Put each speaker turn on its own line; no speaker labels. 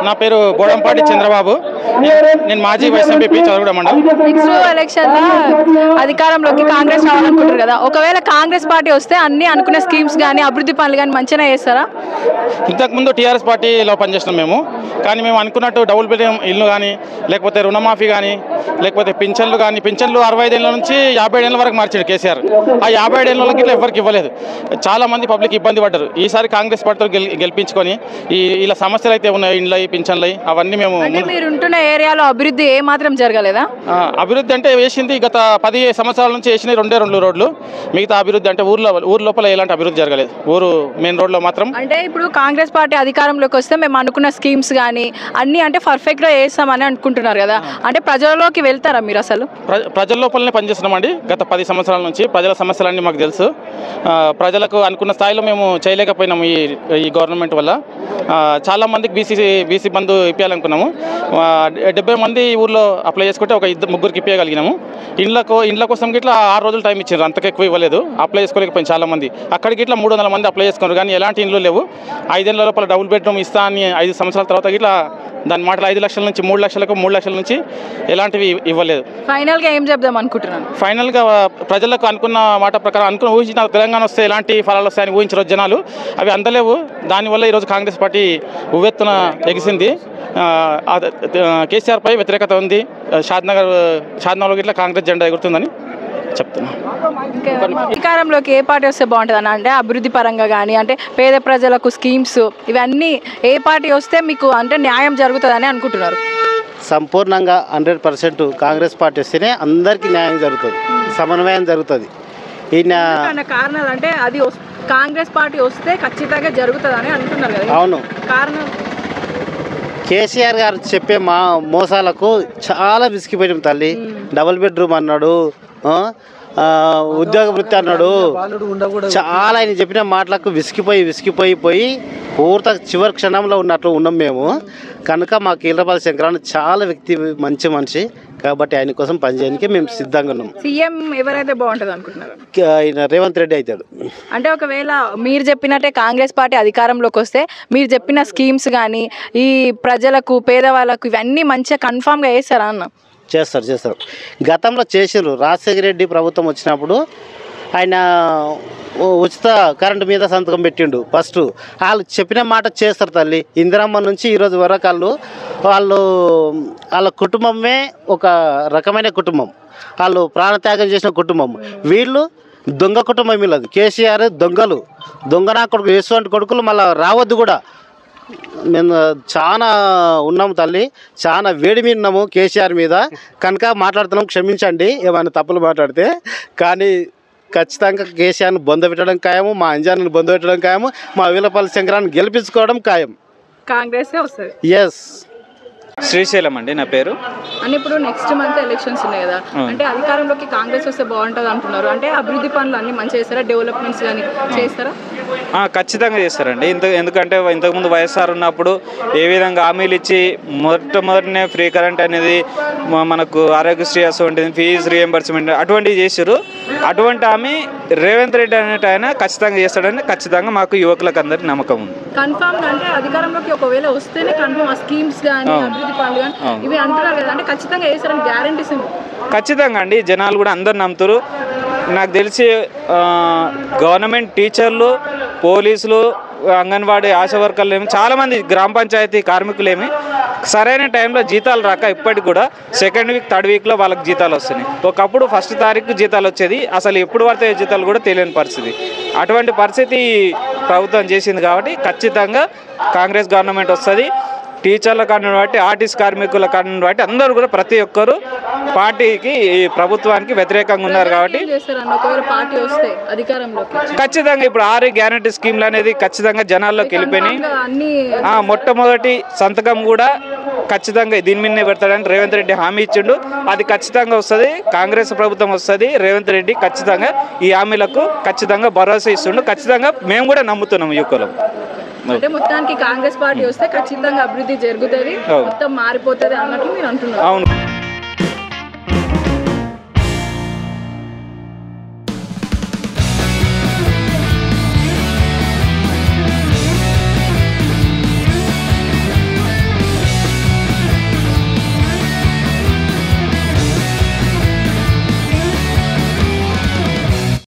నా పేరు బోడంపాటి చంద్రబాబు నేను మాజీ వైస్ ఎంపీ చదవడం మండలం
నెక్స్ట్ ఎలక్షన్ లో అధికారంలోకి కాంగ్రెస్ రావాలనుకుంటారు కదా ఒకవేళ కాంగ్రెస్ పార్టీ వస్తే అన్ని అనుకున్న స్కీమ్స్ కానీ అభివృద్ధి పనులు కానీ మంచిగా చేస్తారా
ఇంతకుముందు టీఆర్ఎస్ పార్టీలో పనిచేస్తున్నాం మేము కానీ మేము అనుకున్నట్టు డబుల్ బెడ్రూమ్ ఇల్లు కానీ లేకపోతే రుణమాఫీ కానీ లేకపోతే పింఛన్లు కానీ పింఛన్లు అరవై ఐదేళ్ళ నుంచి యాభై ఏళ్ళ వరకు మార్చాడు కేసీఆర్ ఆ యాభై ఏళ్ళకి ఇట్లా ఎవరికి ఇవ్వలేదు చాలా మంది పబ్లిక్ ఇబ్బంది పడ్డారు ఈసారి కాంగ్రెస్ పార్టీతో గెల్ గెలిపించుకొని ఈ ఇలా సమస్యలు అయితే ఉన్నాయి ఇండ్లు పింఛన్లు అవన్నీ మేము
అంటే
ముందు-
మీరు ఉంటున్న ఏరియాలో అభివృద్ధి ఏ మాత్రం జరగలేదా
ఆ, అభివృద్ధి అంటే వేసింది గత పది సంవత్సరాల నుంచి వేసిన రెండే రెండు రోడ్లు మిగతా అభివృద్ధి అంటే ఊర్లో ఊరు లోపల ఎలాంటి అభివృద్ధి జరగలేదు ఊరు మెయిన్ రోడ్లో మాత్రం
అంటే ఇప్పుడు కాంగ్రెస్ పార్టీ అధికారంలోకి వస్తే మేము అనుకున్న స్కీమ్స్ కానీ అన్ని అంటే పర్ఫెక్ట్గా చేస్తామని అనుకుంటున్నారు కదా అంటే ప్రజల్లోకి వెళ్తారా మీరు అసలు
ప్ర ప్రజల లోపలనే పనిచేస్తున్నామండి గత పది సంవత్సరాల నుంచి ప్రజల సమస్యలన్నీ మాకు తెలుసు ఆ, ప్రజలకు అనుకున్న స్థాయిలో మేము చేయలేకపోయినాము ఈ ఈ గవర్నమెంట్ వల్ల ఆ, చాలా మందికి బీసీ బీసీ బంధు ఇప్పించాలనుకున్నాము ఆ, డెబ్బై మంది ఈ ఊర్లో అప్లై చేసుకుంటే ఒక ఇద్దరు ముగ్గురికి ఇప్పించగలిగినాము ఇండ్లకు ఇండ్ల కోసం గిట్లా ఆరు రోజులు టైం ఇచ్చారు అంతకు ఎక్కువ ఇవ్వలేదు అప్లై చేసుకోలేకపోయింది చాలా మంది అక్కడికి ఇట్లా మూడు వందల మంది అప్లై చేసుకున్నారు కానీ ఎలాంటి ఇండ్లు లేవు ఐదేళ్ల లోపల డబుల్ బెడ్రూమ్ ఇస్తా అని ఐదు సంవత్సరాల తర్వాత ఇట్లా దాని మాటలు ఐదు లక్షల నుంచి మూడు లక్షలకు మూడు లక్షల నుంచి ఎలాంటివి ఇవ్వలేదు
ఫైనల్గా ఏం చెప్దాం అనుకుంటున్నాను
ఫైనల్గా ప్రజలకు అనుకున్న మాట ప్రకారం అనుకున్న ఊహించిన తెలంగాణ వస్తే ఎలాంటి ఫలాలు వస్తాయని ఊహించిన జనాలు అవి అందలేవు దానివల్ల ఈరోజు కాంగ్రెస్ పార్టీ ఉవ్వెత్తున ఎగిసింది ఆ, అద- ఆ, కేసీఆర్ పై వ్యతిరేకత ఉంది షాద్నగర్ షాద్నగర్లో ఇట్లా కాంగ్రెస్ జెండా ఎగురుతుందని చెప్తున్నా
అధికారంలోకి ఏ పార్టీ వస్తే బాగుంటుంది అన్న అంటే అభివృద్ధి పరంగా కానీ అంటే పేద ప్రజలకు స్కీమ్స్ ఇవన్నీ ఏ పార్టీ వస్తే మీకు అంటే న్యాయం జరుగుతుందని అనుకుంటున్నారు
సంపూర్ణంగా హండ్రెడ్ పర్సెంట్ కాంగ్రెస్ పార్టీ వస్తేనే అందరికీ న్యాయం జరుగుతుంది సమన్వయం జరుగుతుంది ఈయన
అన్న కారణాలు అంటే అది వస్- కాంగ్రెస్ పార్టీ వస్తే ఖచ్చితంగా జరుగుతుందని అంటున్నారు కదా
అవును
కారణం
కేసీఆర్ గారు చెప్పే మా మోసాలకు చాలా విసిగిపోయాం తల్లి డబుల్ బెడ్రూమ్ అన్నాడు ఆ, ఆ, ఉద్యోగ వృత్తి అన్నాడు చాలా ఆయన చెప్పిన మాటలకు విసిగిపోయి విసిగిపోయి పోయి పూర్త చివరి క్షణంలో ఉన్నట్లు ఉన్నాం మేము కనుక మా కీలపాల శంకరాన్ని చాలా వ్యక్తి మంచి మనిషి కాబట్టి ఆయన కోసం పనిచేయడానికి మేము సిద్ధంగా ఉన్నాం
సీఎం ఎవరైతే బాగుంటుంది అనుకుంటున్నారు
ఆయన రేవంత్ రెడ్డి అవుతాడు
అంటే ఒకవేళ మీరు చెప్పినట్టే కాంగ్రెస్ పార్టీ అధికారంలోకి వస్తే మీరు చెప్పిన స్కీమ్స్ కానీ ఈ ప్రజలకు పేదవాళ్ళకు ఇవన్నీ మంచిగా కన్ఫామ్గా వేస్తారా అన్న
చేస్తారు చేస్తారు గతంలో చేసారు రాజశేఖర రెడ్డి ప్రభుత్వం వచ్చినప్పుడు ఆయన ఉ- ఉచిత కరెంటు మీద సంతకం పెట్టిండు ఫస్ట్ వాళ్ళు చెప్పిన మాట చేస్తారు తల్లి ఇందిరమ్మ నుంచి ఈరోజు వరకు వాళ్ళు వాళ్ళు వాళ్ళ కుటుంబమే ఒక రకమైన కుటుంబం వాళ్ళు ప్రాణత్యాగం చేసిన కుటుంబం వీళ్ళు దొంగ కుటుంబం వీళ్ళది కేసీఆర్ దొంగలు దొంగనా కొడుకు ఎటువంటి కొడుకులు మళ్ళీ రావద్దు కూడా మేము చాలా ఉన్నాము తల్లి చాలా వేడి మీద ఉన్నాము కేసీఆర్ మీద కనుక మాట్లాడుతున్నాం క్షమించండి ఏమైనా తప్పులు మాట్లాడితే కానీ ఖచ్చితంగా కేసీఆర్ని బొంద పెట్టడం ఖాయము మా అంజాన్ని బొంద పెట్టడం ఖాయము మా వీలపల్లి శంకరాన్ని గెలిపించుకోవడం ఖాయం
కాంగ్రెస్ వస్తుంది
ఎస్
శ్రీశైలం అండి నా పేరు
అని ఇప్పుడు నెక్స్ట్ మంత్ ఎలక్షన్స్ ఉన్నాయి కదా అంటే అధికారంలోకి కాంగ్రెస్ వస్తే బాగుంటుంది అంటున్నారు అంటే అభివృద్ధి పనులు అన్ని మంచి చేస్తారా డెవలప్మెంట్స్ కానీ చేస్తారా
ఆ, ఖచ్చితంగా చేస్తారండి ఇంత ఎందుకంటే ఇంతకుముందు వైఎస్ఆర్ ఉన్నప్పుడు ఏ విధంగా హామీలు ఇచ్చి మొట్టమొదటినే ఫ్రీ కరెంట్ అనేది మ- మనకు ఆరోగ్యశ్రీ అటువంటి ఫీజు రియంబర్స్మెంట్ అటువంటివి చేశారు అటువంటి హామీ రేవంత్ రెడ్డి అనేట ఆయన ఖచ్చితంగా చేస్తాడని ఖచ్చితంగా మాకు యువకులకు అందరికీ నమ్మకం ఉంది
కన్ఫామ్ అంటే అధికారంలోకి ఒకవేళ వస్తేనే కన్ఫామ్ ఆ స్కీమ్స్ కానీ
అవును.
అభివృద్ధి పనులు కానీ
అవును.
ఇవి అంటున్నారు కదా అంటే ఖచ్చితంగా వేస్తారని గ్యారంటీస్
ఖచ్చితంగా అండి జనాలు కూడా అందరు నమ్ముతారు నాకు తెలిసి ఆ, గవర్నమెంట్ టీచర్లు పోలీసులు అంగన్వాడీ ఆశా వర్కర్లు ఏమి చాలామంది గ్రామ పంచాయతీ కార్మికులేమి సరైన టైంలో జీతాలు రాక ఇప్పటికి కూడా సెకండ్ వీక్ థర్డ్ వీక్లో వాళ్ళకి జీతాలు వస్తున్నాయి ఒకప్పుడు ఫస్ట్ తారీఖు జీతాలు వచ్చేది అసలు ఎప్పుడు పడతాయి జీతాలు కూడా తెలియని పరిస్థితి అటువంటి పరిస్థితి ప్రభుత్వం చేసింది కాబట్టి ఖచ్చితంగా కాంగ్రెస్ గవర్నమెంట్ వస్తుంది టీచర్ల కారణం బట్టి ఆర్టిస్ట్ కార్మికుల కారణం బట్టి అందరూ కూడా ప్రతి ఒక్కరు పార్టీకి ఈ ప్రభుత్వానికి వ్యతిరేకంగా ఉన్నారు కాబట్టి
ఏం చేస్తారన్న ఒకవేళ పార్టీ వస్తే అధికారంలోకి
ఖచ్చితంగా ఇప్పుడు ఆరు గ్యారంటీ స్కీమ్లు అనేది ఖచ్చితంగా జనాల్లోకి వెళ్ళిపోయినాయి
Confirm గా అన్ని
ఆ, మొట్టమొదటి సంతకం కూడా ఖచ్చితంగా దీని మీదనే పెడతాడని రేవంత్ రెడ్డి హామీ ఇచ్చిండు అది ఖచ్చితంగా వస్తుంది కాంగ్రెస్ ప్రభుత్వం వస్తుంది రేవంత్ రెడ్డి ఖచ్చితంగా ఈ హామీలకు ఖచ్చితంగా భరోసా ఇస్తుండు ఖచ్చితంగా మేము కూడా నమ్ముతున్నాం యువకులం
అంటే మొత్తానికి కాంగ్రెస్ పార్టీ వస్తే ఖచ్చితంగా అభివృద్ధి జరుగుతుంది
అవును.
మొత్తం మారిపోతుంది అన్నట్లు మీరు అంటున్నారు
అవును